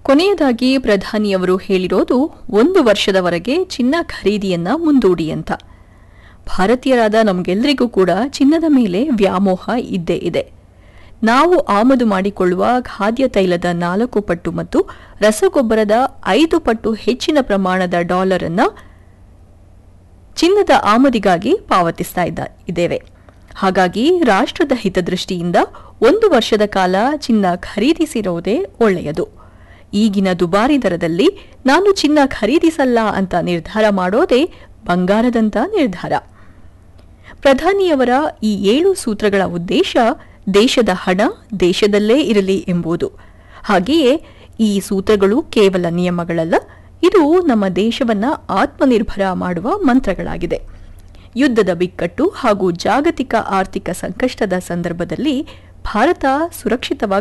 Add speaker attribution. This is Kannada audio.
Speaker 1: ಕೊನೆಯದಾಗಿ ಪ್ರಧಾನಿಯವರು ಹೇಳಿರೋದು ಒಂದು ವರ್ಷದವರೆಗೆ ಚಿನ್ನ ಖರೀದಿಯನ್ನ ಮುಂದೂಡಿ ಅಂತ ಭಾರತೀಯರಾದ ನಮಗೆಲ್ಲರಿಗೂ ಕೂಡ ಚಿನ್ನದ ಮೇಲೆ ವ್ಯಾಮೋಹ ಇದ್ದೇ ಇದೆ ನಾವು ಆಮದು ಮಾಡಿಕೊಳ್ಳುವ ಖಾದ್ಯ ತೈಲದ ನಾಲ್ಕು ಪಟ್ಟು ಮತ್ತು ರಸಗೊಬ್ಬರದ ಐದು ಪಟ್ಟು ಹೆಚ್ಚಿನ ಪ್ರಮಾಣದ ಡಾಲರ್ ಅನ್ನ ಚಿನ್ನದ ಆಮದಿಗಾಗಿ ಪಾವತಿಸ್ತಾ ಇದ್ದ ಇದ್ದೇವೆ ಹಾಗಾಗಿ ರಾಷ್ಟ್ರದ ಹಿತದೃಷ್ಟಿಯಿಂದ ಒಂದು ವರ್ಷದ ಕಾಲ ಚಿನ್ನ ಖರೀದಿಸಿರೋದೇ ಒಳ್ಳೆಯದು ಈಗಿನ ದುಬಾರಿ ದರದಲ್ಲಿ ನಾನು ಚಿನ್ನ ಖರೀದಿಸಲ್ಲ ಅಂತ ನಿರ್ಧಾರ ಮಾಡೋದೇ ಬಂಗಾರದಂತ ನಿರ್ಧಾರ ಪ್ರಧಾನಿಯವರ ಈ ಏಳು ಸೂತ್ರಗಳ ಉದ್ದೇಶ ದೇಶದ ಹಣ ದೇಶದಲ್ಲೇ ಇರಲಿ ಎಂಬುದು ಹಾಗೆಯೇ ಈ ಸೂತ್ರಗಳು ಕೇವಲ ನಿಯಮಗಳಲ್ಲ ಇದು ನಮ್ಮ ದೇಶವನ್ನ ಆತ್ಮನಿರ್ಭರ ಮಾಡುವ ಮಂತ್ರಗಳಾಗಿದೆ ಯುದ್ಧದ ಬಿಕ್ಕಟ್ಟು ಹಾಗೂ ಜಾಗತಿಕ ಆರ್ಥಿಕ ಸಂಕಷ್ಟದ ಸಂದರ್ಭದಲ್ಲಿ ಭಾರತ ಸುರಕ್ಷಿತವಾಗಿ